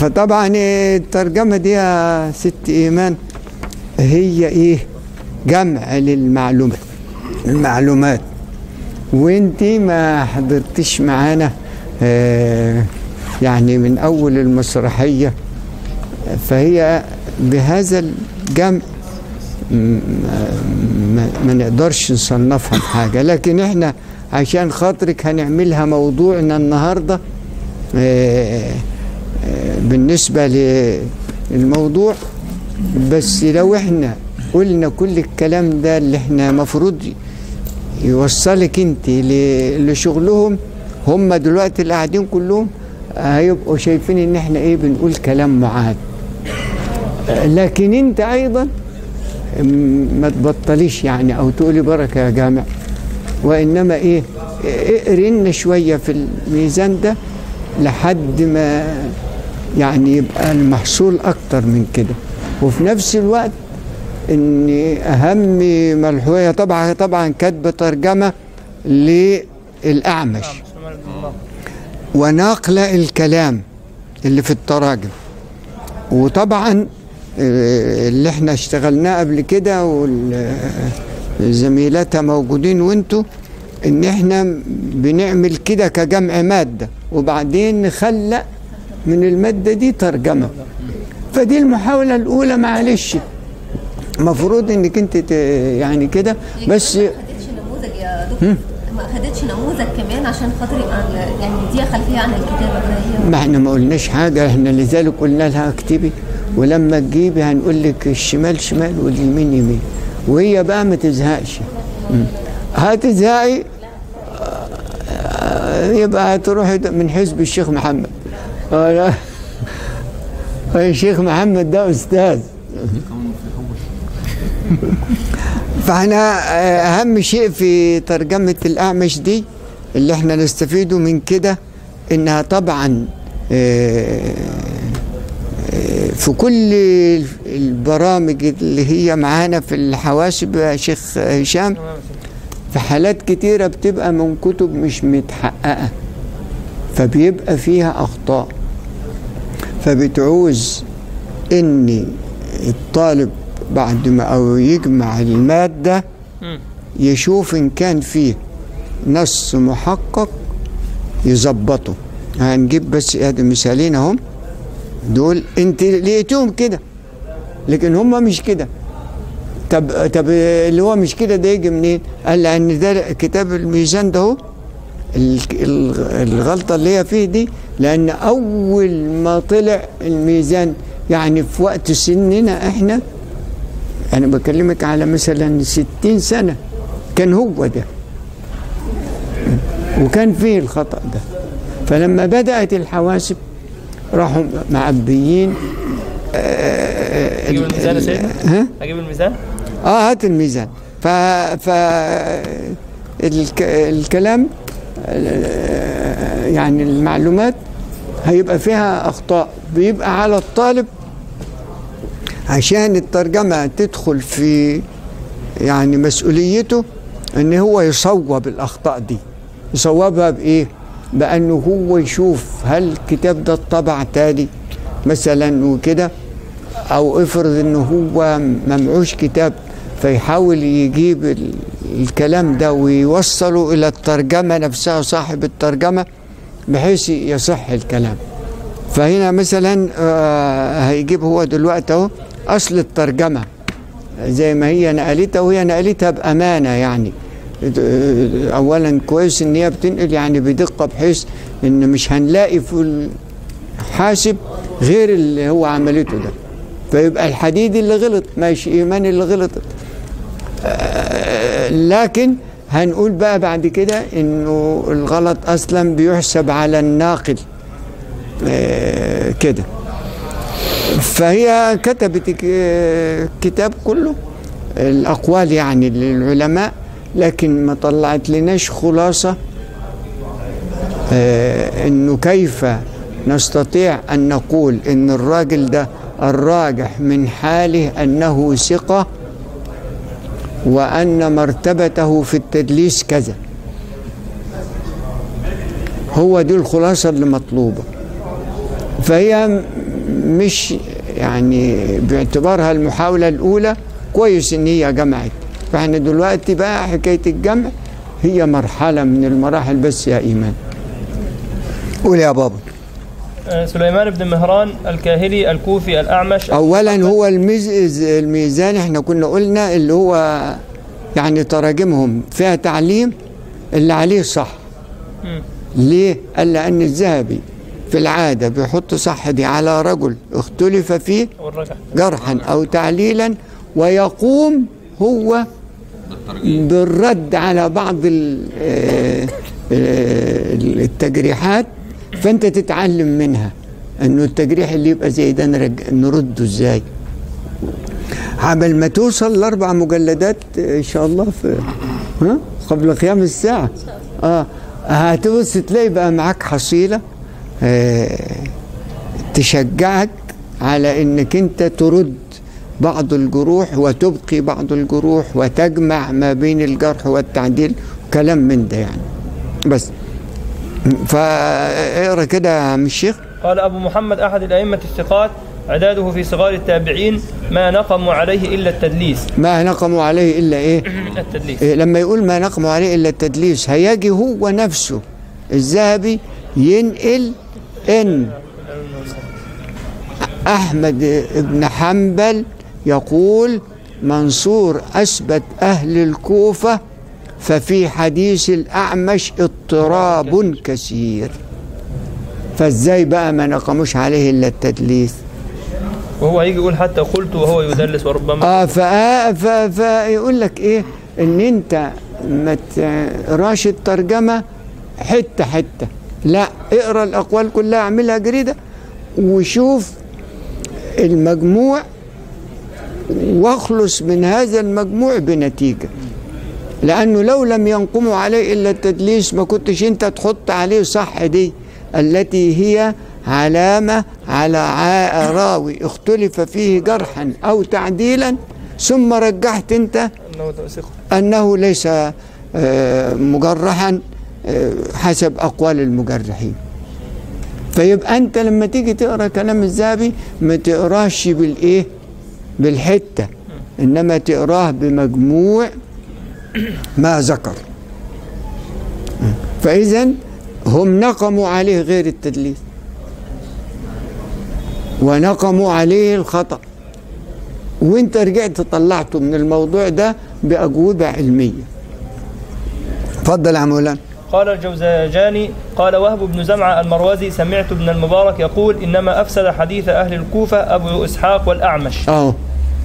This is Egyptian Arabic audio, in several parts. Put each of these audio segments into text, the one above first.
فطبعا الترجمة دي يا ست إيمان هي إيه جمع للمعلومات المعلومات وانت ما حضرتش معانا آه، يعني من أول المسرحية فهي بهذا الجمع م- ما, ما نقدرش نصنفها بحاجة لكن احنا عشان خاطرك هنعملها موضوعنا النهاردة آه، آه، بالنسبة للموضوع بس لو احنا قلنا كل الكلام ده اللي احنا مفروض يوصلك انت ل- لشغلهم هم دلوقتي اللي قاعدين كلهم هيبقوا شايفين ان احنا ايه بنقول كلام معاد لكن انت ايضا م- ما تبطليش يعني او تقولي بركه يا جامع وانما ايه اقري لنا شويه في الميزان ده لحد ما يعني يبقى المحصول اكتر من كده وفي نفس الوقت ان اهم ملحوظه طبعا طبعا كاتبه ترجمه للاعمش ونقل الكلام اللي في التراجم وطبعا آه، اللي احنا اشتغلناه قبل كده والزميلاتها موجودين وانتوا ان احنا بنعمل كده كجمع مادة وبعدين نخلق من المادة دي ترجمة فدي المحاولة الأولى معلش مفروض انك انت ت- يعني كده بس ما خدتش نموذج يا دكتور ما خدتش نموذج كمان عشان خاطر يبقى ال- يعني دي خلفيه عن الكتابه زي ما احنا ما قلناش حاجة احنا لذلك قلنا لها اكتبي ولما تجيبي هنقول لك الشمال شمال واليمين يمين وهي بقى ما تزهقش مم. هتزهقي آه، يبقى هتروحي من حزب الشيخ محمد آه، لا. الشيخ محمد ده استاذ فاحنا آه، اهم شيء في ترجمه الاعمش دي اللي احنا نستفيده من كده انها طبعا آه، آه، في كل البرامج اللي هي معانا في الحواسب يا شيخ هشام في حالات كتيرة بتبقى من كتب مش متحققة فبيبقى فيها أخطاء فبتعوز إن الطالب بعد ما أو يجمع المادة يشوف إن كان فيه نص محقق يظبطه هنجيب بس ادي مثالين اهم دول انت لقيتهم كده لكن هم مش كده طب طب اللي هو مش كده ده يجي منين؟ قال لان ده كتاب الميزان ده اهو ال- ال- الغلطه اللي هي فيه دي لان اول ما طلع الميزان يعني في وقت سننا احنا انا بكلمك على مثلا ستين سنه كان هو ده وكان فيه الخطأ ده فلما بدأت الحواسب راحوا معبيين آه، اجيب الميزان يا سيدنا ها؟ اجيب الميزان اه هات الميزان ف ف الك... الكلام آه، يعني المعلومات هيبقى فيها اخطاء بيبقى على الطالب عشان الترجمه تدخل في يعني مسؤوليته ان هو يصوب الاخطاء دي يصوبها بايه بانه هو يشوف هل الكتاب ده اتطبع تاني مثلا وكده او افرض انه هو ممعوش كتاب فيحاول يجيب ال- الكلام ده ويوصله الى الترجمه نفسها صاحب الترجمه بحيث يصح الكلام فهنا مثلا آه، هيجيب هو دلوقتي اهو اصل الترجمه زي ما هي نقلتها وهي نقلتها بامانه يعني آه، اولا كويس ان هي بتنقل يعني بدقه بحيث ان مش هنلاقي في الحاسب غير اللي هو عملته ده فيبقى الحديد اللي غلط ماشي ايمان اللي غلطت آه، لكن هنقول بقى بعد كده انه الغلط اصلا بيحسب على الناقل آه، كده فهي كتبت ك- الكتاب كله الاقوال يعني للعلماء لكن ما طلعت لناش خلاصه آه، انه كيف نستطيع ان نقول ان الراجل ده الراجح من حاله انه ثقه وان مرتبته في التدليس كذا هو دي الخلاصه اللي مطلوبه فهي م- مش يعني باعتبارها المحاولة الأولى كويس إن هي جمعت فاحنا دلوقتي بقى حكاية الجمع هي مرحلة من المراحل بس يا إيمان قول يا بابا آه، سليمان بن مهران الكاهلي الكوفي الأعمش اولا هو الميز الميزان احنا كنا قلنا اللي هو يعني تراجمهم فيها تعليم اللي عليه صح مم. ليه قال لان الذهبي في العاده بيحط صح دي على رجل اختلف فيه والرجح جرحا او تعليلا ويقوم هو بالرد على بعض ال- آه، آه، التجريحات فانت تتعلم منها انه التجريح اللي يبقى زي ده نرج- نرده ازاي عبل ما توصل لاربع مجلدات آه، ان شاء الله في ها قبل قيام الساعه اه هتبص تلاقي بقى معاك حصيله آه تشجعك على انك انت ترد بعض الجروح وتبقي بعض الجروح وتجمع ما بين الجرح والتعديل كلام من ده يعني بس فاقرا كده يا عم الشيخ قال أبو محمد أحد الأئمة الثقات عداده في صغار التابعين ما نقموا عليه إلا التدليس ما نقموا عليه الا ايه التدليس إيه، لما يقول ما نقموا عليه الا التدليس هيجي هو نفسه الذهبي ينقل ان احمد بن حنبل يقول منصور اثبت اهل الكوفه ففي حديث الاعمش اضطراب كثير فازاي بقى ما نقموش عليه الا التدليس وهو هيجي يقول حتى قلت وهو يدلس وربما اه فا فا فيقول لك ايه ان انت ما تقراش الترجمه حته حته لا اقرا الاقوال كلها اعملها جريده وشوف المجموع واخلص من هذا المجموع بنتيجه لانه لو لم ينقموا عليه الا التدليس ما كنتش انت تحط عليه صح دي التي هي علامه على عا- راوي اختلف فيه جرحا او تعديلا ثم رجحت انت أنه توثيق انه ليس آه، مجرحا آه، حسب اقوال المجرحين فيبقى انت لما تيجي تقرا كلام الذهبي ما تقراش بالايه بالحته انما تقراه بمجموع ما ذكر فاذا هم نقموا عليه غير التدليس ونقموا عليه الخطأ وانت رجعت طلعته من الموضوع ده بأجوبة علمية اتفضل يا مولانا قال الجوزجاني قال وهب بن زمعة المروزي سمعت ابن المبارك يقول إنما أفسد حديث أهل الكوفة أبو إسحاق والأعمش اهو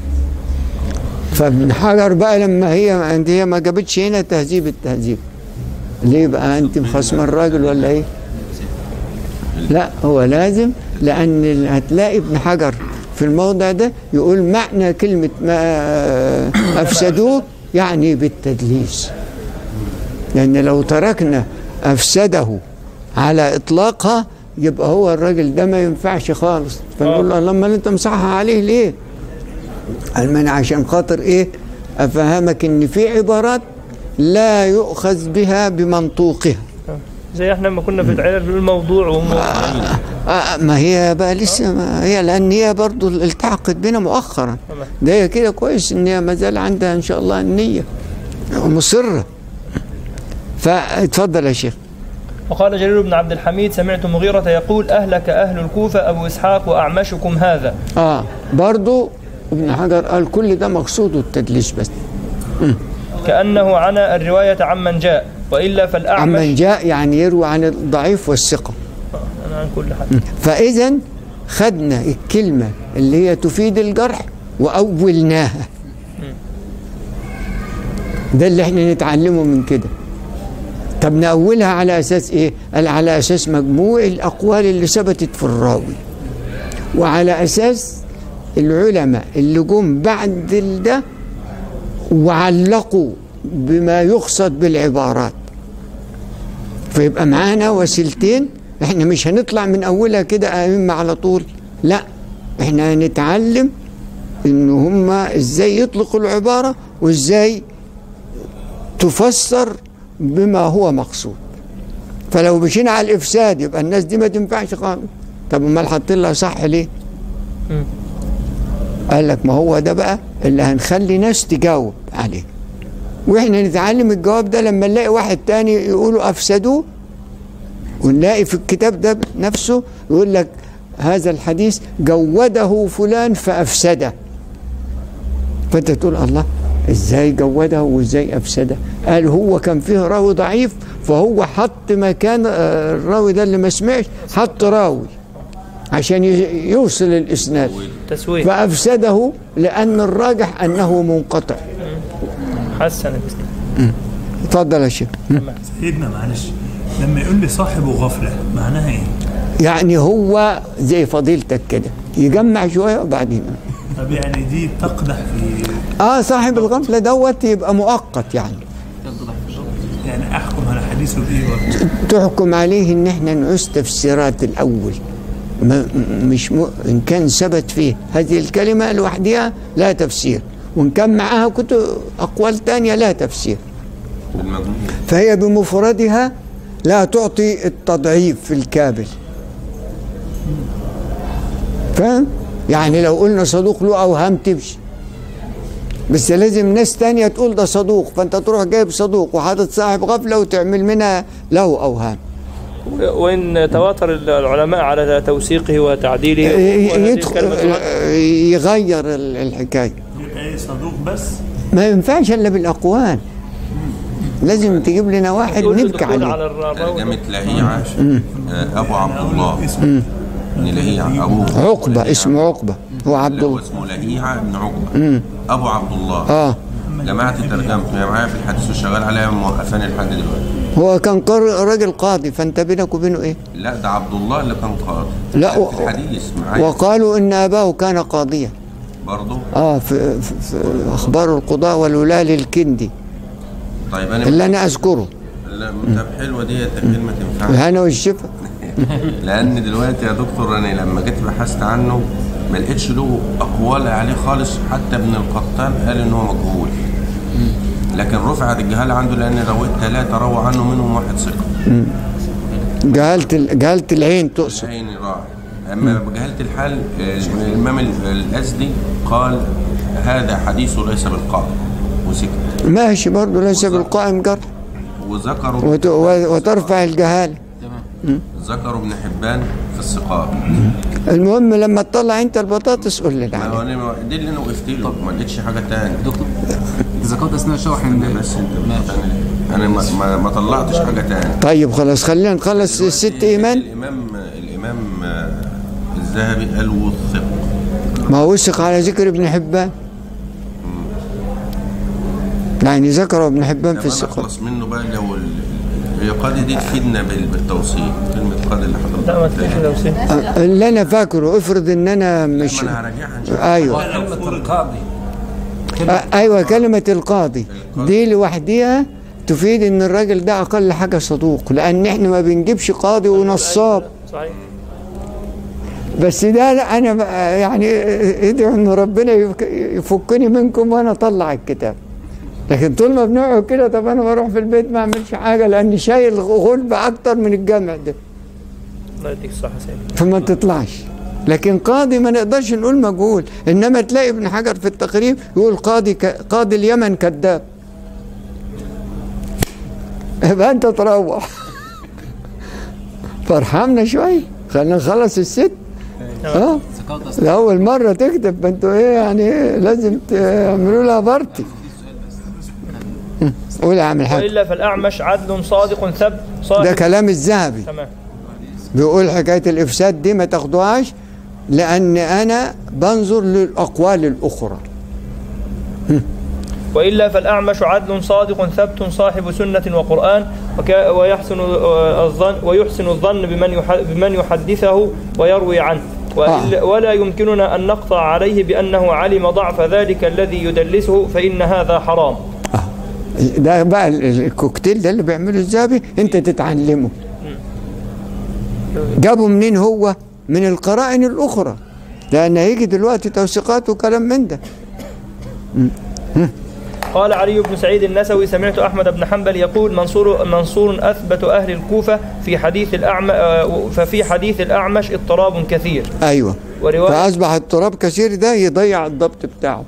فابن حجر بقى لما هي انت هي ما جابتش هنا تهذيب التهذيب ليه بقى انت مخصم الراجل ولا ايه لا هو لازم لان هتلاقي ابن حجر في الموضع ده يقول معنى كلمة ما أفسدوه يعني بالتدليس لأن لو تركنا أفسده على إطلاقها يبقى هو الراجل ده ما ينفعش خالص فنقول له لما أنت مصحح عليه ليه؟ قال ما أنا عشان خاطر إيه؟ أفهمك إن في عبارات لا يؤخذ بها بمنطوقها زي احنا لما كنا في العلل في الموضوع وم... آه ما هي بقى لسه ما هي لان هي برضه التحقت بنا مؤخرا ده هي كده كويس ان هي ما زال عندها ان شاء الله النيه ومصره فاتفضل يا شيخ وقال جرير بن عبد الحميد سمعت مغيرة يقول أهلك أهل الكوفة أبو إسحاق وأعمشكم هذا اه برضه ابن حجر قال كل ده مقصوده التدليس بس كأنه عنا الرواية عمن جاء وإلا فالأعمش عمن جاء يعني يروي عن الضعيف والثقه أنا عن كل حد فاذا خدنا الكلمه اللي هي تفيد الجرح واولناها ده اللي احنا نتعلمه من كده طب نأولها على أساس إيه؟ قال على أساس مجموع الأقوال اللي ثبتت في الراوي وعلى أساس العلماء اللي جم بعد ال- ده وعلقوا بما يقصد بالعبارات فيبقى معانا وسيلتين احنا مش هنطلع من أولها كده أئمة على طول لا احنا هنتعلم ان هما ازاي يطلقوا العبارة وازاي تفسر بما هو مقصود فلو مشينا على الافساد يبقى الناس دي ما تنفعش خالص طب امال حاطين لها صح ليه مم. قال لك ما هو ده بقى اللي هنخلي ناس تجاوب عليه واحنا نتعلم الجواب ده لما نلاقي واحد تاني يقولوا افسدوه ونلاقي في الكتاب ده نفسه يقول لك هذا الحديث جوده فلان فافسده فانت تقول الله ازاي جوده وازاي افسده قال هو كان فيه راوي ضعيف فهو حط مكان آه، الراوي ده اللي ما سمعش حط راوي عشان ي- يوصل الاسناد تسويق فافسده لان الراجح انه منقطع حسن الاسلام اتفضل يا شيخ سيدنا معلش لما يقول لي صاحب غفلة معناها ايه؟ يعني هو زي فضيلتك كده يجمع شويه وبعدين طب يعني دي تقدح في اه صاحب الغفله دوت يبقى مؤقت يعني يعني احكم على حديثه بايه وقت؟ تحكم عليه ان احنا نعوز تفسيرات الاول ما مش م... ان كان ثبت فيه هذه الكلمه لوحدها لا تفسير وان كان معها كتب اقوال تانية لا تفسير بالمجموع فهي بمفردها لا تعطي التضعيف في الكامل فاهم يعني لو قلنا صدوق له اوهام تمشي بس لازم ناس تانية تقول ده صدوق فانت تروح جايب صدوق وحاطط صاحب غفلة وتعمل منها له اوهام وإن تواتر العلماء على توثيقه وتعديله ي- وهذه يدخل الكلمة يغير ال- الحكاية يبقى ايه صدوق بس؟ ما ينفعش الا بالاقوال لازم تجيب لنا واحد يقول نبكي الدخول عليه على الراوي ترجمة لهيعة آه، أبو عبد الله اسمه بن لهيعة أبوه عقبة لهيعة. اسمه عقبة هو عبد لا، هو الله اسمه لهيعة بن عقبة أبو عبد الله اه جماعة ترجمته هي معايا في الحديث وشغال عليها موقفاني لحد دلوقتي هو كان قر... راجل قاضي فانت بينك وبينه ايه لا ده عبد الله اللي كان قاضي لا، في و- الحديث معايا وقالوا ان اباه كان قاضيا برضه اه في, في, في اخبار القضاء والولاة للكندي طيب أنا اللي انا اذكره لا طب حلوة دي كلمة تنفع الهنا والشفا لأن دلوقتي يا دكتور أنا لما جيت بحثت عنه ما لقيتش له أقوال عليه خالص حتى ابن القطان قال إن هو مجهول لكن رفعت الجهالة عنده لأن رويت ثلاثة روى عنه منهم واحد ثقة جهالة ال- جهالة العين تقصد عيني راح أما بجهالة الحال آه، الإمام ال- الأزدي قال هذا حديث ليس بالقائم وسكت ماشي برضه ليس بالقائم جر وذكروا وت... و- وترفع الجهالة ذكروا ابن حبان في الثقات المهم لما تطلع انت البطاطس قول لنا ما هو عليها أنا دي اللي أنا وقفت له ما لقيتش حاجة تاني دكتور اذا كنت اثناء شرح أنا بس أنت بتقطعني ليه؟ أنا ما, ما, ما طلعتش حاجة تاني طيب خلاص خلينا نخلص الست ايمان الإمام الإمام آه، الذهبي قال وثق ما هو وثق على ذكر ابن حبان يعني ذكر ابن حبان طب في أنا الثقة أخلص منه بقى لو ال- هي قاضي دي تفيدنا بال- بالتوصيل كلمة قاضي اللي حضرتك لا ما قلتها. تجيش توصيل أه، اللي انا فاكره افرض ان انا مش ما أنا هراجعها إن شاء الله ايوه كلمة القاضي أ- ايوه كلمة القاضي دي لوحدها تفيد ان الراجل ده اقل حاجة صدوق لان احنا ما بنجيبش قاضي ونصاب صحيح بس ده لا انا بقى يعني ادعوا ان ربنا يفك- يفكني منكم وانا اطلع الكتاب لكن طول ما بنقعد كده طب انا بروح في البيت ما اعملش حاجه لاني شايل غلبه اكتر من الجامع ده الله يديك الصحة سيدي فما تطلعش لكن قاضي ما نقدرش نقول مجهول انما تلاقي ابن حجر في التقريب يقول قاضي ك... قاضي اليمن كذاب يبقى انت تروح فارحمنا شويه خلينا نخلص الست اه ذكرت أثناء لأول مرة تكتب فانتوا ايه يعني إيه لازم تعملوا لها بارتي قول يا عم الحاج وإلا فالأعمش عدل صادق ثبت ده صاحب كلام الذهبي تمام بيقول حكاية الإفساد دي ما تاخدوهاش لأن أنا بنظر للأقوال الأخرى وإلا فالأعمش عدل صادق ثبت صاحب سنة وقرآن وك- ويحسن آه، الظن ويحسن الظن بمن يح- بمن يحدثه ويروي عنه وإلا- ولا يمكننا أن نقطع عليه بأنه علم ضعف ذلك الذي يدلسه فإن هذا حرام ده بقى ال- ال- الكوكتيل ده اللي بيعمله الذهبي انت تتعلمه جابه منين هو من القرائن الأخرى لأن هيجي دلوقتي توثيقات وكلام من ده قال علي بن سعيد النسوي سمعت أحمد بن حنبل يقول منصور منصور أثبت أهل الكوفة في حديث الأعمى آه، ففي حديث الأعمش اضطراب كثير ايوه ورواية فاصبح التراب كثير ده يضيع الضبط بتاعه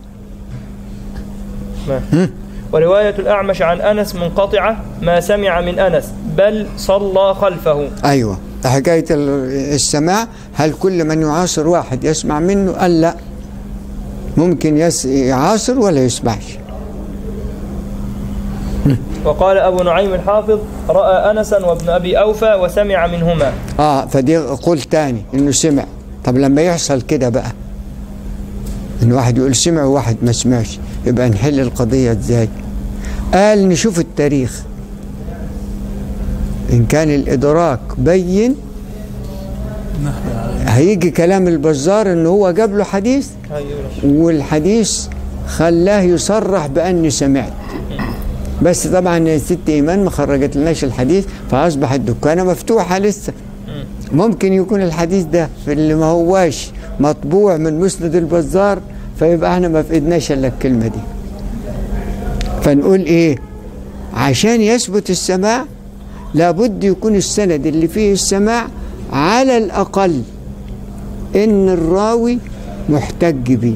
ورواية الأعمش عن أنس منقطعة ما سمع من أنس بل صلى خلفه ايوه حكايه ال- السماع هل كل من يعاصر واحد يسمع منه قال لا ممكن يس يعاصر ولا يسمعش وقال أبو نعيم الحافظ رأى أنسا وابن أبي أوفى وسمع منهما اه فدي قول تاني انه سمع طب لما يحصل كده بقى ان واحد يقول سمع وواحد ما سمعش يبقى نحل القضية ازاي قال نشوف التاريخ ان كان الادراك بين هيجي كلام البزار ان هو جاب له حديث والحديث خلاه يصرح باني سمعت بس طبعا يا ست ايمان ما خرجت لناش الحديث فاصبح الدكانه مفتوحه لسه ممكن يكون الحديث ده في اللي ما هواش مطبوع من مسند البزار فيبقى احنا ما فقدناش الا الكلمه دي فنقول ايه عشان يثبت السماع لابد يكون السند اللي فيه السماع على الاقل ان الراوي محتج بيه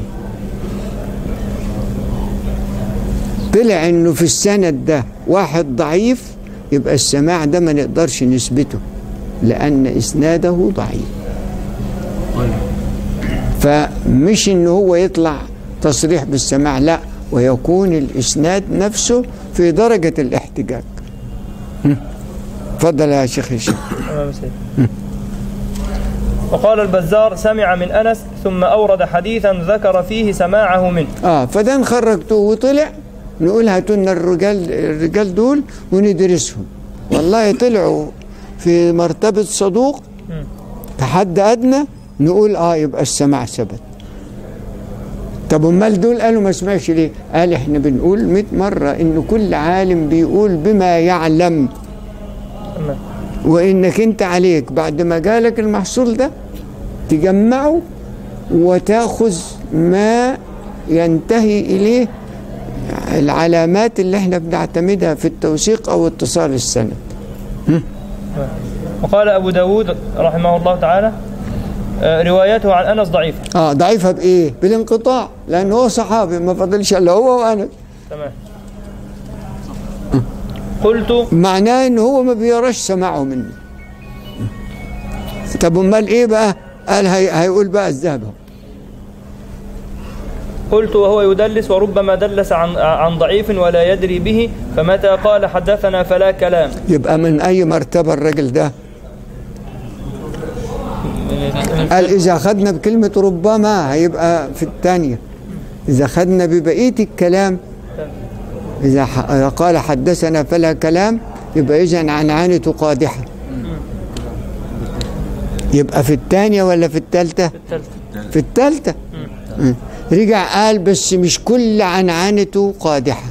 طلع انه في السند ده واحد ضعيف يبقى السماع ده ما نقدرش نثبته لان اسناده ضعيف فمش ان هو يطلع تصريح بالسماع لا ويكون الاسناد نفسه في درجه الاحتجاج هم. اتفضل يا شيخ هشام أمام سيد. وقال البزار سمع من أنس ثم أورد حديثا ذكر فيه سماعه منه اه فده خرجته وطلع نقول هاتوا لنا الرجال الرجال دول وندرسهم والله طلعوا في مرتبة صدوق كحد أدنى نقول اه يبقى السماع ثبت طب امال دول قالوا ما سمعش ليه؟ قال احنا بنقول 100 مرة ان كل عالم بيقول بما يعلم تمام. وانك انت عليك بعد ما جالك المحصول ده تجمعه وتاخذ ما ينتهي اليه العلامات اللي احنا بنعتمدها في التوثيق او اتصال السند وقال أبو داود رحمه الله تعالى آه، روايته عن أنس ضعيفة اه ضعيفه بايه؟ بالانقطاع لان هو صحابي ما فضلش الا هو وانا تمام قلت معناه ان هو ما بيراش سماعه مني طب امال ايه بقى؟ قال هي هيقول بقى الذهب أهو. قلت وهو يدلس وربما دلس عن عن ضعيف ولا يدري به فمتى قال حدثنا فلا كلام يبقى من اي مرتبه الراجل ده؟ قال إذا أخذنا بكلمة ربما هيبقى في الثانية إذا أخذنا ببقية الكلام إذا ح- قال حدثنا فلا كلام يبقى إذا عنعنة قادحة يبقى في الثانية ولا في الثالثة؟ الثالثة. في الثالثة مم. رجع قال بس مش كل عنعنته قادحة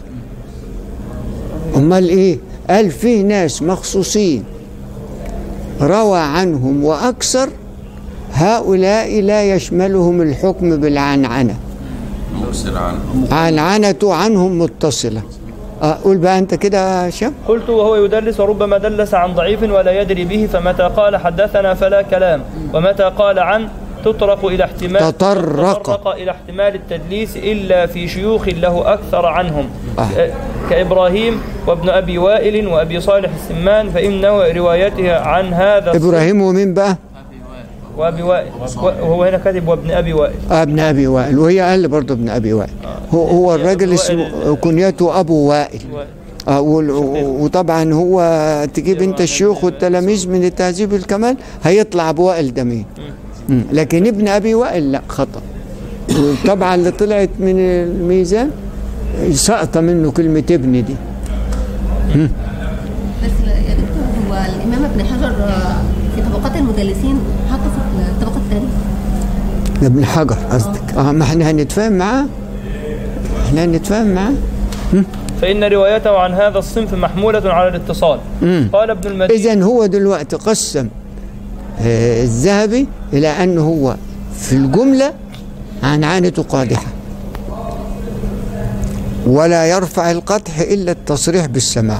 أمال إيه؟ قال فيه ناس مخصوصين روى عنهم وأكثر هؤلاء لا يشملهم الحكم بالعنعنة مبصر عنه عنعنة عنهم متصلة آه، قول بقى أنت كده يا شاب قلت وهو يدلس وربما دلس عن ضعيف ولا يدري به فمتى قال حدثنا فلا كلام ومتى قال عن تطرق إلى احتمال تطرق. تطرق إلى احتمال التدليس إلا في شيوخ له أكثر عنهم آه. ك- كإبراهيم وابن أبي وائل وأبي صالح السمان فإن روايته عن هذا الصنف- إبراهيم ومين بقى؟ وأبي وائل وهو هنا كاتب وابن أبي وائل آه ابن أبي وائل وهي قال برضه ابن أبي وائل هو, هو الراجل أبو اسمه وائل. كنيته أبو وائل وائل. آه وال- و- وطبعا هو تجيب انت الشيوخ والتلاميذ من التهذيب الكمال هيطلع ابو وائل ده مين مم. لكن ابن ابي وائل لا خطا طبعا اللي طلعت من الميزان سقط منه كلمه ابن دي بس يا دكتور هو الامام ابن حجر آه، في طبقات المدلسين حطه في الطبقه الثانيه ده ابن حجر قصدك اه ما احنا هنتفاهم معاه احنا هنتفاهم معاه فإن روايته عن هذا الصنف محمولة على الاتصال قال ابن المدين اذا هو دلوقتي قسم آه، الذهبي الى انه هو في الجمله عنعنته قادحه ولا يرفع القدح إلا التصريح بالسماع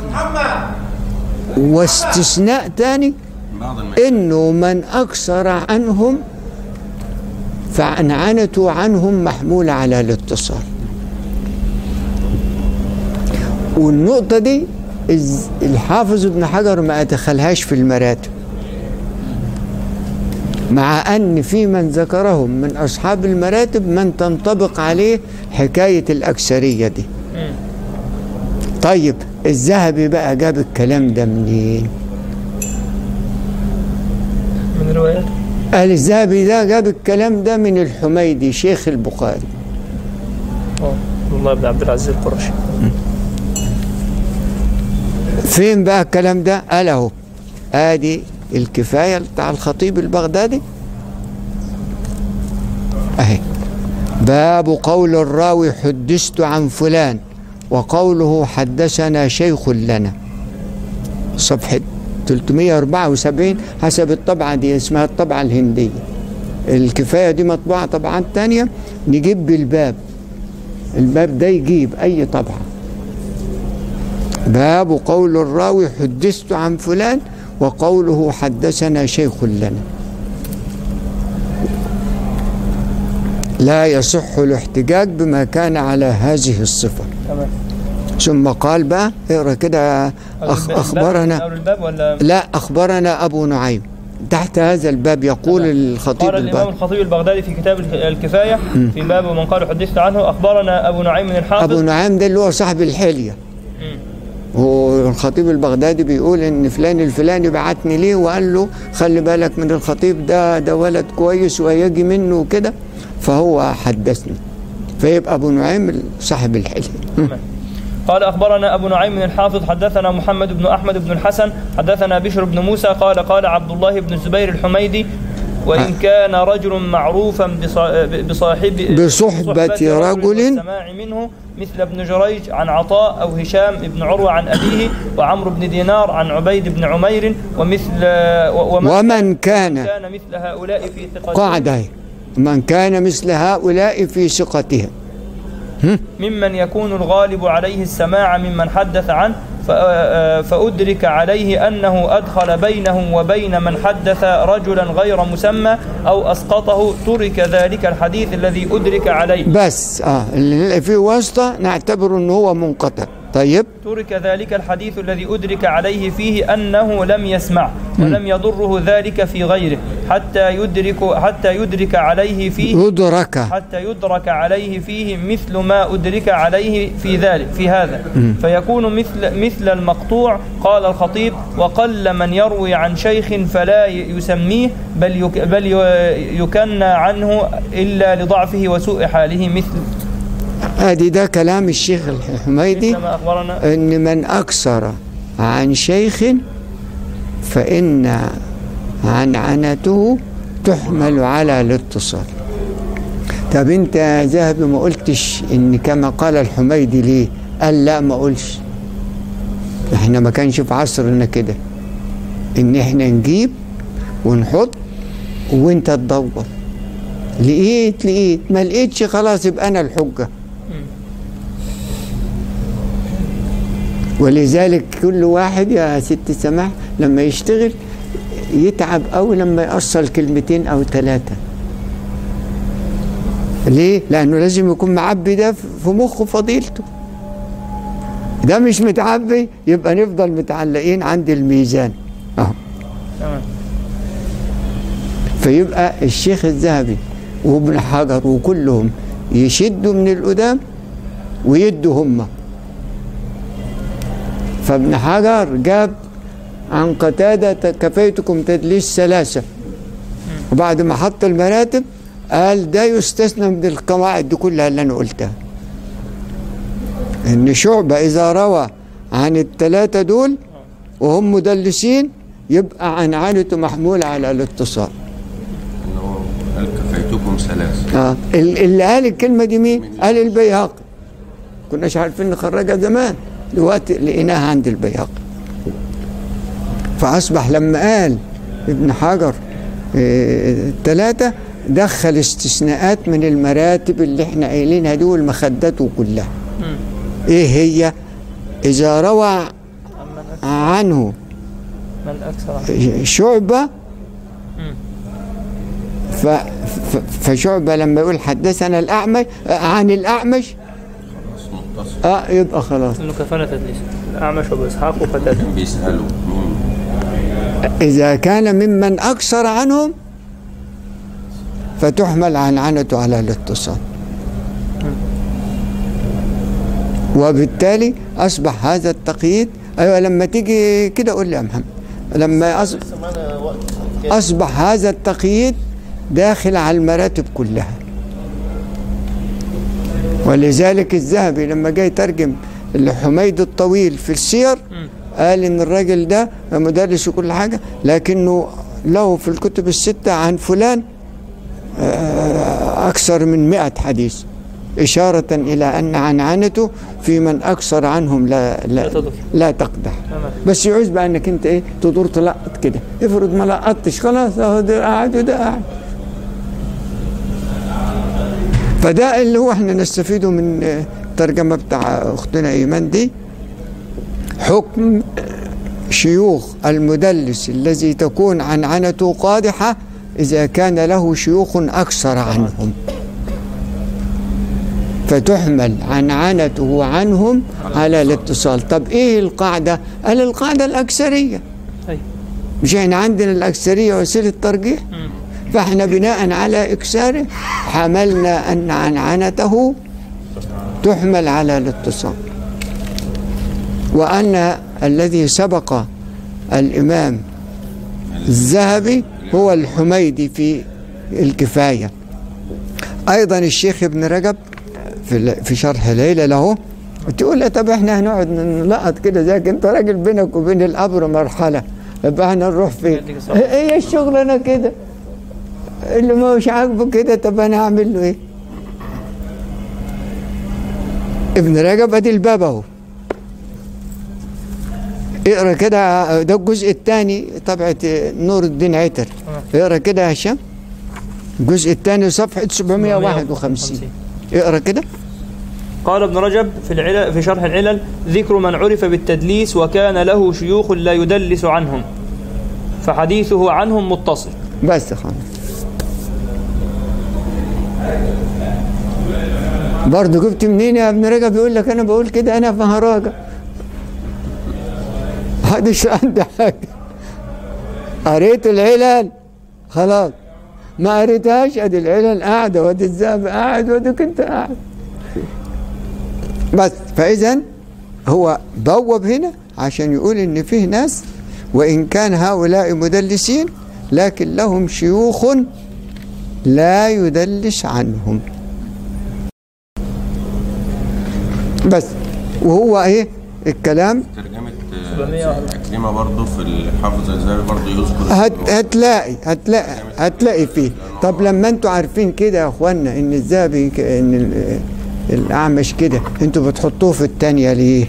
واستثناء تاني بعض الم... انه من اكثر عنهم فعنعنته عنهم محمولة على الاتصال والنقطة دي الز- الحافظ ابن حجر ما أدخلهاش في المراتب مع أن في من ذكرهم من أصحاب المراتب من تنطبق عليه حكاية الأكثرية دي طيب الذهبي بقى جاب الكلام ده منين؟ من روايات قال الذهبي ده جاب الكلام ده من الحميدي شيخ البخاري اه والله بن عبد العزيز القرشي فين بقى الكلام ده قال اهو ادي الكفايه بتاع الخطيب البغدادي اهي باب قول الراوي حدثت عن فلان وقوله حدثنا شيخ لنا صفحه 374 حسب الطبعه دي اسمها الطبعه الهنديه الكفايه دي مطبوعه طبعات تانية نجيب بالباب الباب ده يجيب اي طبعه باب قول الراوي حدثت عن فلان وقوله حدثنا شيخ لنا لا يصح الاحتجاج بما كان على هذه الصفة تمام ثم قال بقى اقرا كده أخ الباب- أخبرنا أول الباب ولا لا أخبرنا أبو نعيم تحت هذا الباب يقول الخطيب قال الإمام الباب الخطيب البغدادي في كتاب الكفاية في باب من قال حدثت عنه أخبرنا أبو نعيم من الحافظ أبو نعيم ده اللي هو صاحب الحلية والخطيب البغدادي بيقول ان فلان الفلاني بعتني ليه وقال له خلي بالك من الخطيب ده ده ولد كويس ويجي منه وكده فهو حدثني فيبقى ابو نعيم صاحب الحلية قال أخبرنا أبو نعيم من الحافظ حدثنا محمد بن أحمد بن الحسن حدثنا بشر بن موسى قال قال عبد الله بن الزبير الحميدي وإن كان رجل معروفا بصا- بصاحب بصحبة رجل والسماع منه مثل ابن جريج عن عطاء أو هشام بن عروة عن أبيه وعمرو بن دينار عن عبيد بن عمير ومثل و- ومن ومن كان كان مثل هؤلاء في ثقتهم قاعدة هي. من كان مثل هؤلاء في ثقتهم ممن يكون الغالب عليه السماع ممن حدث عنه ف- آه، فأدرك عليه أنه أدخل بينه وبين من حدث رجلا غير مسمى أو أسقطه ترك ذلك الحديث الذي أدرك عليه بس اه اللي نلاقي فيه واسطة نعتبره ان هو منقطع طيب ترك ذلك الحديث الذي أدرك عليه فيه أنه لم يسمع ولم يضره ذلك في غيره حتى يدرك حتى يدرك عليه فيه يدرك حتى يدرك عليه فيه مثل ما أدرك عليه في ذلك في هذا فيكون مثل مثل المقطوع قال الخطيب وقل من يروي عن شيخ فلا ي- يسميه بل يك بل ي- يكنى عنه إلا لضعفه وسوء حاله مثل ادي ده كلام الشيخ الحميدي مثل ما أخبرنا ان من اكثر عن شيخ فان عنعنته تحمل على الاتصال طب انت يا ذهبي ما قلتش ان كما قال الحميدي ليه قال لا ما قولش احنا ما كانش في عصرنا كده ان احنا نجيب ونحط وانت تدور لقيت لقيت ما لقيتش خلاص يبقى انا الحجه ولذلك كل واحد يا ست سماح لما يشتغل يتعب أوي لما يأصل كلمتين أو ثلاثة ليه؟ لأنه لازم يكون معبي ده في مخه فضيلته ده مش متعبي يبقى نفضل متعلقين عند الميزان أهو تمام فيبقى الشيخ الذهبي وابن حجر وكلهم يشدوا من القدام ويدوا هم فابن حجر جاب عن قتادة كفيتكم تدليس ثلاثة وبعد ما حط المراتب قال ده يستثنى من القواعد دي كلها اللي أنا قلتها إن شعبة إذا روى عن الثلاثة دول وهم مدلسين يبقى عنعنته محمولة على الاتصال انه قال كفيتكم ثلاث اه ال- اللي قال الكلمه دي مين؟ قال البيهقي كناش عارفين نخرجها زمان دلوقتي لقيناها عند البيهقي فاصبح لما قال ابن حجر ثلاثة دخل استثناءات من المراتب اللي احنا قايلينها دي والمخدات وكلها ايه هي اذا روى من أكثر, عنه من أكثر شعبة مم. ف ف- فشعبة لما يقول حدثنا الأعمش عن الأعمش متصل اه يبقى خلاص إنه كفانا تدليس الأعمش وأبو إسحاق وفتاة بيسألوا مين إذا كان ممن أكثر عنهم فتحمل عنعنته على الاتصال وبالتالي أصبح هذا التقييد أيوة لما تيجي كده قول لي يا محمد لما أصبح, أصبح هذا التقييد داخل على المراتب كلها ولذلك الذهبي لما جاي يترجم الحميد الطويل في السير قال ان الراجل ده مدرس وكل حاجه لكنه له في الكتب السته عن فلان آه، اكثر من مئة حديث إشارة إلى أن عنعنته في من أكثر عنهم لا لا, لا تضر. لا تقدح تمام. بس يعوز بقى أنك أنت إيه تدور تلقط كده افرض ما لقطتش خلاص أهو ده قاعد وده قاعد فده اللي هو احنا نستفيده من آه، الترجمة بتاع أختنا إيمان دي حكم شيوخ المدلس الذي تكون عنعنته قادحة إذا كان له شيوخ أكثر عنهم فتحمل عنعنته عنهم على الاتصال طب إيه القاعدة؟ قال القاعدة الأكثرية أي مش احنا عندنا الأكثرية وسيلة ترجيح فاحنا بناء على إكساره حملنا أن عنعنته تحمل على الاتصال وأن الذي سبق الإمام الذهبي هو الحميدي في الكفاية أيضا الشيخ ابن رجب في ال- في شرح ليلة له تقول له طب احنا هنقعد نلقط كده زيك انت راجل بينك وبين القبر مرحلة يبقى احنا نروح فين؟ يديك الصبر. ايه الشغلانة كده؟ اللي ما مش عاجبه كده طب انا هعمل له ايه؟ ابن رجب ادي الباب اهو اقرا كده ده الجزء الثاني طبعة نور الدين عتر اقرا كده يا هشام الجزء الثاني صفحة 751 اقرا كده قال ابن رجب في العلل في شرح العلل ذكر من عرف بالتدليس وكان له شيوخ لا يدلس عنهم فحديثه عنهم متصل بس خلاص برضه جبت منين يا ابن رجب يقول لك انا بقول كده انا فهراجع محدش عندي حاجه قريت العلل خلاص ما قريتهاش ادي العلل قاعده وادي الذهب قاعد واديك انت قاعد بس فاذا هو بوب هنا عشان يقول ان فيه ناس وان كان هؤلاء مدلسين لكن لهم شيوخ لا يدلس عنهم بس وهو ايه الكلام ترجمة 700 آه، أكرمة برضه في الحافظ الذهبي برضه يذكر هت هتلاقي هتلاقي هتلاقي فيه طب لما انتوا عارفين كده يا اخوانا ان الذهبي ك- ان ال- الاعمش كده انتوا بتحطوه في التانية ليه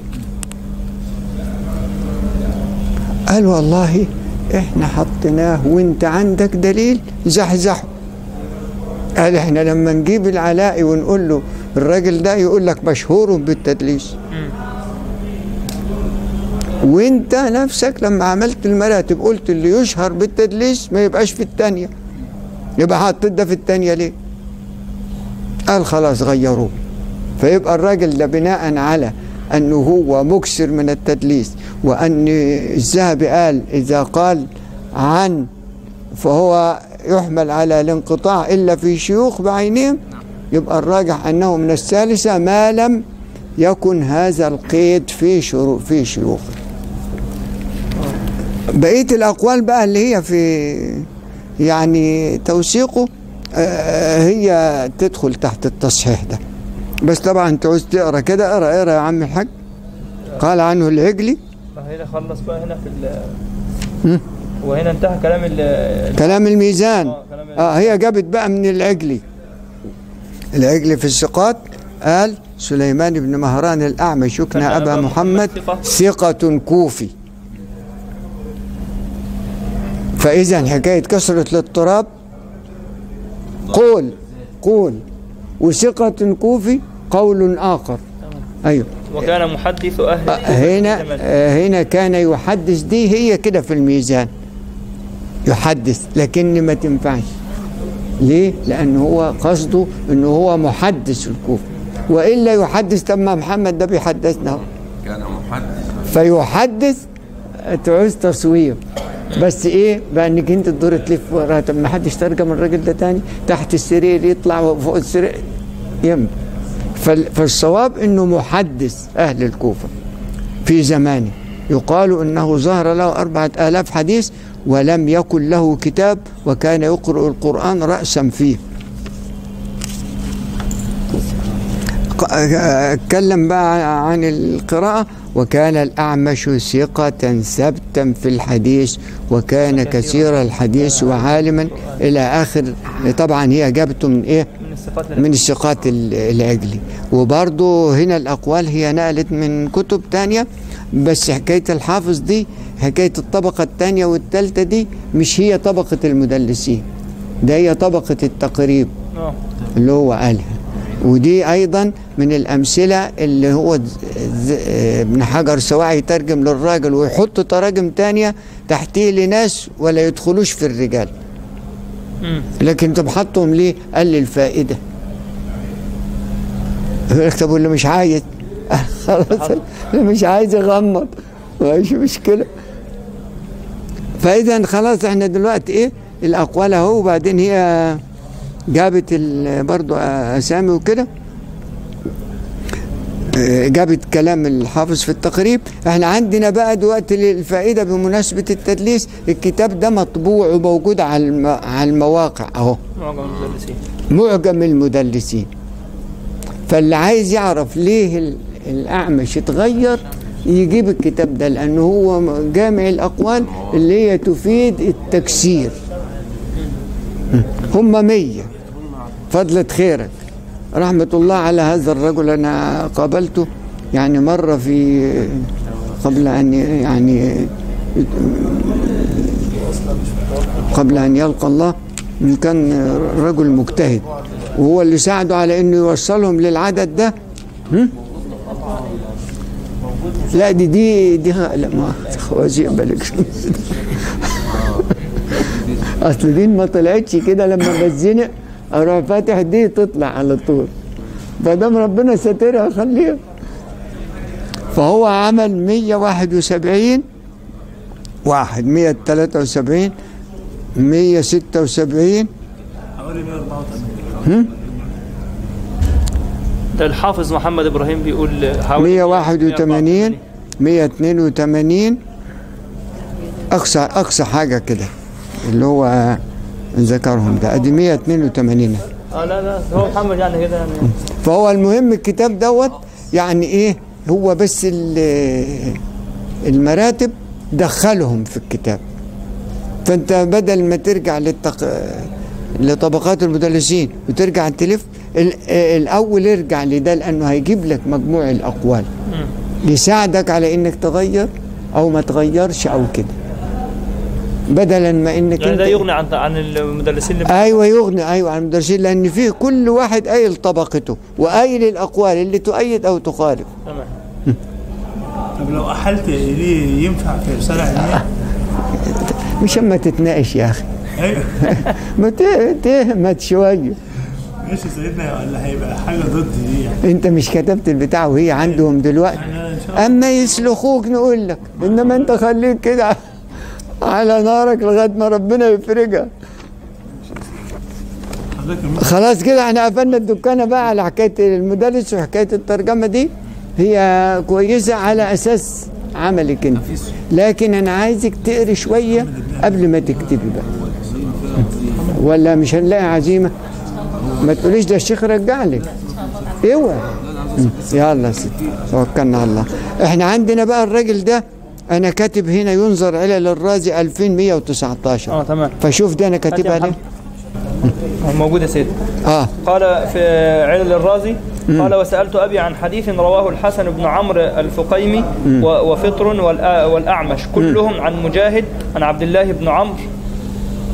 قال والله احنا حطيناه وانت عندك دليل زحزحه قال احنا لما نجيب العلاء ونقول له الراجل ده يقول لك مشهور بالتدليس وانت نفسك لما عملت المراتب قلت اللي يشهر بالتدليس ما يبقاش في التانية يبقى حطيت ده في التانية ليه قال خلاص غيروه فيبقى الراجل ده بناء على انه هو مكسر من التدليس وان الذهبي قال اذا قال عن فهو يحمل على الانقطاع الا في شيوخ بعينهم يبقى الراجح انه من الثالثه ما لم يكن هذا القيد في شروع في شيوخ بقيه الاقوال بقى اللي هي في يعني توثيقه آه، هي تدخل تحت التصحيح ده بس طبعا انت عاوز تقرا كده اقرا اقرا يا عم الحاج قال عنه العجلي هنا خلص بقى هنا في ال وهنا انتهى كلام ال كلام الميزان آه، كلام اه هي جابت بقى من العجلي العجلي في الثقات قال سليمان بن مهران الأعمش يكنى كان أبا أبا محمد محمد ثقة. ثقة كوفي فإذا حكاية كسرة الاضطراب قول قول وثقة كوفي قول آخر أيوه وكان محدث أهل هنا الزمن. آه، هنا كان يحدث دي هي كده في الميزان يحدث لكن ما تنفعش ليه؟ لأن هو قصده أنه هو محدث الكوفة وإلا يحدث طب ما محمد ده بيحدثنا أهو. كان محدث فيحدث تعوز تصوير بس ايه بقى انك انت تدور تلف وراها طب ما حدش ترجم الراجل ده تاني تحت السرير يطلع وفوق السرير يم فال- فالصواب انه محدث اهل الكوفه في زمانه يقال انه ظهر له أربعة آلاف حديث ولم يكن له كتاب وكان يقرأ القرآن رأسا فيه ق- اتكلم بقى عن القراءة وكان الأعمش ثقة ثبتا في الحديث وكان كثير الحديث وعالما إلى آخر طبعا هي جابته من إيه من الصفات من الثقات ال- العجلي وبرضه هنا الأقوال هي نقلت من كتب تانية بس حكاية الحافظ دي حكاية الطبقة التانية والتالتة دي مش هي طبقة المدلسين ده هي طبقة التقريب آه. اللي هو قالها ودي ايضا من الامثله اللي هو ز- ز- ابن حجر سواء يترجم للراجل ويحط تراجم تانية تحتيه لناس ولا يدخلوش في الرجال مم. لكن طب حطهم ليه؟ قال لي الفائده يقول لك طب واللي مش عايز خلاص اللي مش عايز يغمض مش مشكله فاذا خلاص احنا دلوقتي ايه الاقوال اهو وبعدين هي جابت ال- برضو اسامي وكده آه، جابت كلام الحافظ في التقريب احنا عندنا بقى دلوقتي للفائده بمناسبه التدليس الكتاب ده مطبوع وموجود على الم- على المواقع اهو معظم المدرسين معجم المدلسين فاللي عايز يعرف ليه ال- الأعمش اتغير يجيب الكتاب ده لأنه هو جامع الأقوال اللي هي تفيد التكسير هم مية فضلة خيرك رحمة الله على هذا الرجل أنا قابلته يعني مرة في قبل أن يعني قبل أن يلقى الله إن كان رجل مجتهد وهو اللي ساعده على إنه يوصلهم للعدد ده هم؟ لا دي دي دي لا ما خوازيق بالك اصل دي ما طلعتش كده لما بتزنق اروح فاتح دي تطلع على طول فدام ربنا ساترها خليها فهو عمل 171 واحد 173 176 حوالي 184 ده الحافظ محمد إبراهيم بيقول حوالي 181 182 اقصى اقصى حاجه كده اللي هو ذكرهم ده ادي 182 اه لا لا هو محمد يعني كده يعني فهو المهم الكتاب دوت يعني ايه هو بس ال- المراتب دخلهم في الكتاب فانت بدل ما ترجع للتق... لطبقات المدرسين وترجع تلف ال- الاول ارجع لده لانه هيجيب لك مجموع الاقوال يساعدك على انك تغير او ما تغيرش او كده بدلا ما انك يعني ده انت يغني عن عن المدرسين اللي ايوه يغني ايوه عن المدرسين لان فيه كل واحد قايل طبقته وقايل الاقوال اللي تؤيد او تخالف تمام طب لو احلت ليه ينفع في رساله علميه؟ مش اما تتناقش يا اخي ايوه ما ت- تهمت شويه ماشي سيدنا ولا هيبقى حاجه ضد دي يعني انت مش كتبت البتاع وهي عندهم دلوقتي احنا ان شاء الله اما يسلخوك نقول لك انما انت خليك كده على نارك لغايه ما ربنا يفرجها حضرتك المخ- خلاص كده احنا قفلنا الدكانه بقى على حكايه المدرس وحكايه الترجمه دي هي كويسه على اساس عملك انت لكن انا عايزك تقري شويه قبل ما تكتبي بقى ولا مش هنلاقي عزيمه ما تقوليش ده الشيخ رجع لك اوعى يلا يا ستي توكلنا على الله احنا عندنا بقى الراجل ده انا كاتب هنا ينظر علل الرازي 2119 اه تمام فشوف ده انا كاتبها هات يا ليه موجود يا سيدي اه قال في علل الرازي قال وسألت أبي عن حديث رواه الحسن بن عمرو الفقيمي و- وفطر والأ- والأعمش كلهم عن مجاهد عن عبد الله بن عمرو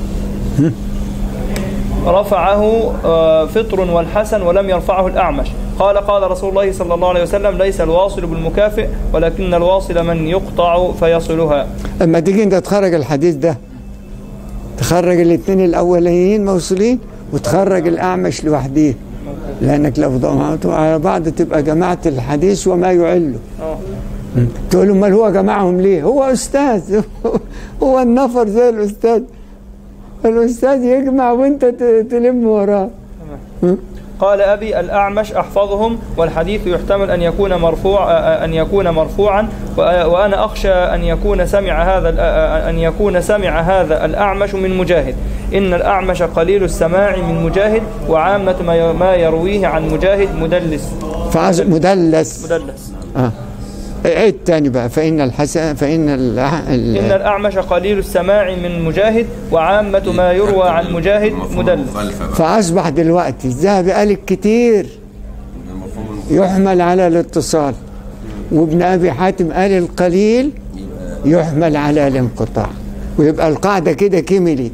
رفعه آه، فطر والحسن ولم يرفعه الأعمش قال قال رسول الله صلى الله عليه وسلم ليس الواصل بالمكافئ ولكن الواصل من يقطع فيصلها اما تيجي انت تخرج الحديث ده تخرج الاثنين الاولانيين موصولين وتخرج الاعمش لوحده لانك لو ضمعتوا على بعض تبقى جمعت الحديث وما يعله اه تقول له امال هو جمعهم ليه هو استاذ هو النفر زي الاستاذ الاستاذ يجمع وانت ت- تلم وراه قال أبي الأعمش أحفظهم والحديث يحتمل أن يكون مرفوع أن يكون مرفوعا وأ- وأنا أخشى أن يكون سمع هذا ال- أن يكون سمع هذا الأعمش من مجاهد إن الأعمش قليل السماع من مجاهد وعامة ما ي- ما يرويه عن مجاهد مدلس فعز مدلس مدلس اه عيد تاني بقى فإن الحسن فإن ال إن الأعمش قليل السماع من مجاهد وعامة ما يروى عن مجاهد مفهوم مدلس المخالفة بقى فأصبح دلوقتي الذهبي قال الكتير مفهوم المخالفة يحمل على الاتصال وابن أبي حاتم قال القليل يحمل على الانقطاع ويبقى القاعدة كده كملت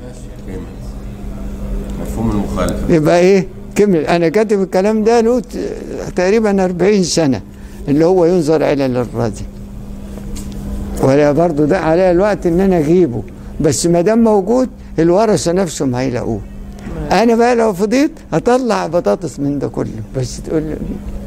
مفهوم المخالفة يبقى ايه كمل انا كاتب الكلام ده له ت- تقريبا 40 سنه اللي هو ينظر الى الرازي ولا برضه ده عليا الوقت ان انا اجيبه بس ما دام موجود الورثه نفسهم هيلاقوه انا بقى لو فضيت هطلع بطاطس من ده كله بس تقول لي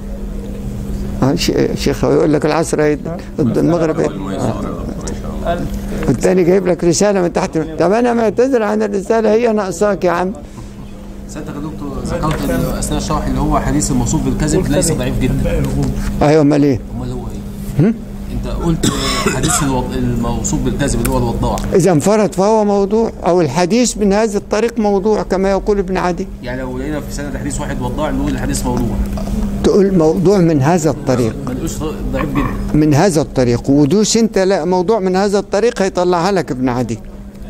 اه ش- شيخ هو يقول لك العصر هيد المغرب هيد الميسر يا دكتور إن شاء الله قال والتاني جايب لك رساله من تحت طب انا معتذر عن الرساله هي ناقصاك يا عم سيادتك يا دكتور ذكرت إن اثناء الشرح اللي هو حديث الموصوف بالكذب ليس ضعيف جدا ايوه امال ايه امال هو ايه؟ انت قلت حديث الوض... الموصوف بالكذب اللي هو الوضاع إذا انفرد فهو موضوع أو الحديث من هذا الطريق موضوع كما يقول ابن عدي يعني لو لقينا في سند حديث واحد وضاع نقول الحديث موضوع تقول موضوع من هذا الطريق ما نقولش ضعيف جدا من هذا الطريق ودوس انت لا موضوع من هذا الطريق هيطلعها لك ابن عدي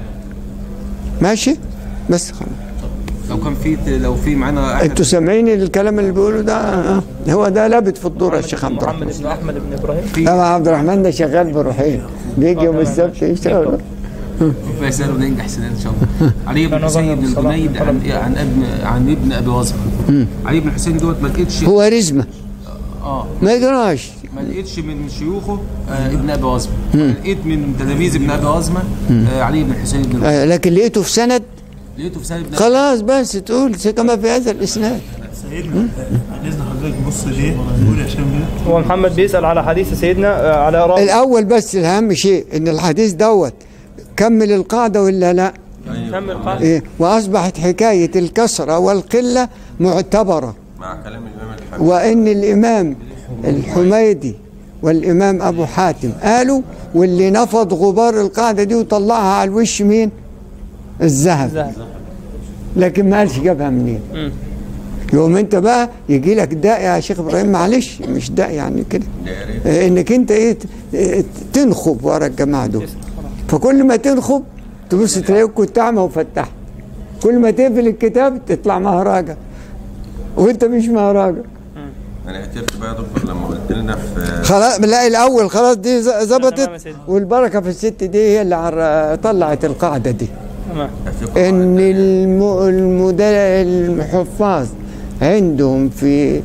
ماشي بس خلاص لو كان في لو في معانا احد انتوا سامعين الكلام اللي بيقوله ده آه. هو ده لابد في الدور يا شيخ عبد محمد الرحمن بن أحمد بن إبراهيم طبعا عبد الرحمن ده شغال بروحين بيجي يوم السبت يشتغل فيسأل وننجح سنة ان شاء الله علي بن حسين بن الجنيد عن عن ابن عن ابن ابي وزر علي بن حسين دوت ما لقيتش هو رزمه اه ما يجراش ما لقيتش من شيوخه آه ابن ابي وزمه لقيت من تلاميذ ابن ابي وزمه آه علي بن حسين بن آه، لكن لقيته في سند لقيته في سنه ابن خلاص بس تقول كما في هذا الاسناد سيدنا عن اذن حضرتك بص ليه قول يا هشام كده هو محمد بيسأل على حديث سيدنا آه، على راوي الاول بس الاهم شيء ان الحديث دوت كمل القاعده ولا لا كمل قال إيه واصبحت حكايه الكسره والقله معتبره مع كلام الإمام الحبيب وان الامام الحميدي والامام ابو حاتم قالوا واللي نفض غبار القاعده دي وطلعها على الوش مين الذهب ذهب. لكن ما قالش جابها منين مم. يوم انت بقى يجي لك داء يا شيخ ابراهيم معلش مش داء يعني كده ده يا ريت آه، انك انت ايه ت- ت- تنخب ورا الجماعه دول فكل ما تنخب تبص تلاقيك كنت اعمى وفتحت كل ما تقفل الكتاب تطلع مهراجة وانت مش مهراجة أنا اعترت بقى يا دكتور لما قلت لنا في خلاص لا الاول خلاص دي ز- تمام يا ظبطت سيدي. والبركه في الست دي هي اللي عر- طلعت القاعده دي تمام في قواعد ان الم... المد... الحفاظ عندهم في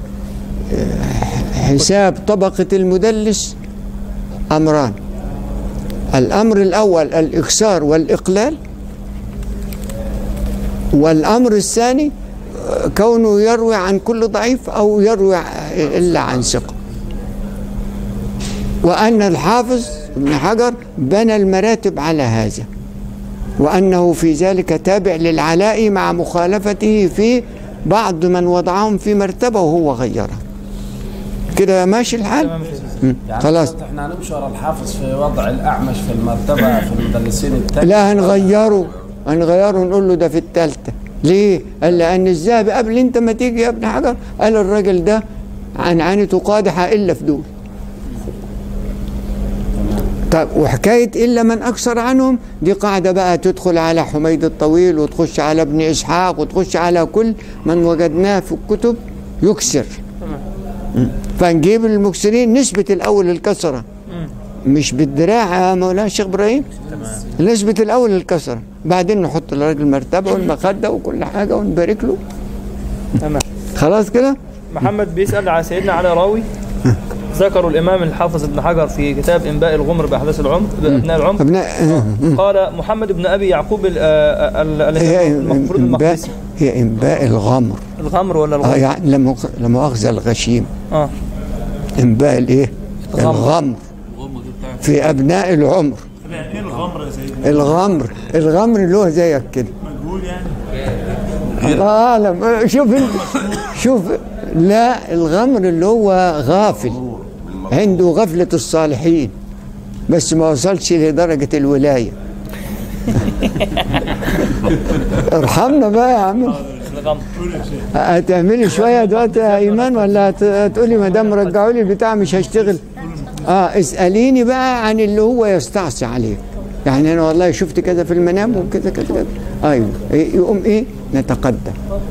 آه، حساب طبقة المدلس أمران الأمر الأول الإكسار والإقلال والأمر الثاني آه، كونه يروي عن كل ضعيف أو يروي إلا عن ثقة وأن الحافظ ابن حجر بنى المراتب على هذا وأنه في ذلك تابع للعلاء مع مخالفته في بعض من وضعهم في مرتبة وهو غيرها كده ماشي الحال مم. يعني خلاص بالضبط احنا هنمشي ورا الحافظ في وضع الاعمش في المرتبه في المدرسين التاني لا هنغيره هنغيره ونقول له ده في الثالثة ليه؟ قال لأن الذهبي قبل أنت ما تيجي يا ابن حجر قال الراجل ده عن عانته قادحة إلا في دول طيب وحكاية إلا من أكثر عنهم دي قاعدة بقى تدخل على حميد الطويل وتخش على ابن إسحاق وتخش على كل من وجدناه في الكتب يكسر مم. فنجيب المكسرين نسبة الأول الكسرة مش بالدراع يا مولانا الشيخ إبراهيم نسبة الأول الكسرة بعدين نحط للراجل المرتبة والمخدة وكل حاجة ونبارك له تمام خلاص كده محمد بيسأل على سيدنا علي راوي ذكروا الإمام الحافظ ابن حجر في كتاب إنباء الغمر بأحداث العمر بأبناء العمر ابناء قال محمد بن أبي يعقوب ال- آه، ال- ال- هي المفروض انباء المقدسي هي انباء الغمر الغمر ولا اه الغمر؟ يعني لا مؤاخ- لا مؤاخذه الغشيم اه انباء الايه الغمر. الغمر في ابناء العمر يعني ايه الغمر يا سيدنا؟ الغمر الغمر اللي هو زيك كده مجهول يعني اه لا شوف انت شوف لا الغمر اللي هو غافل عنده غفلة الصالحين بس ما وصلش لدرجة الولاية ارحمنا بقى يا عم الغمر هتعملي شوية دلوقتي يا ايمان ولا هت- هتقولي ما دام رجعوا لي البتاع مش هشتغل اه اسأليني بقى عن اللي هو يستعصي عليه يعني انا والله شفت كذا في المنام وكذا كذا كذا ايوه يقوم ايه نتقدم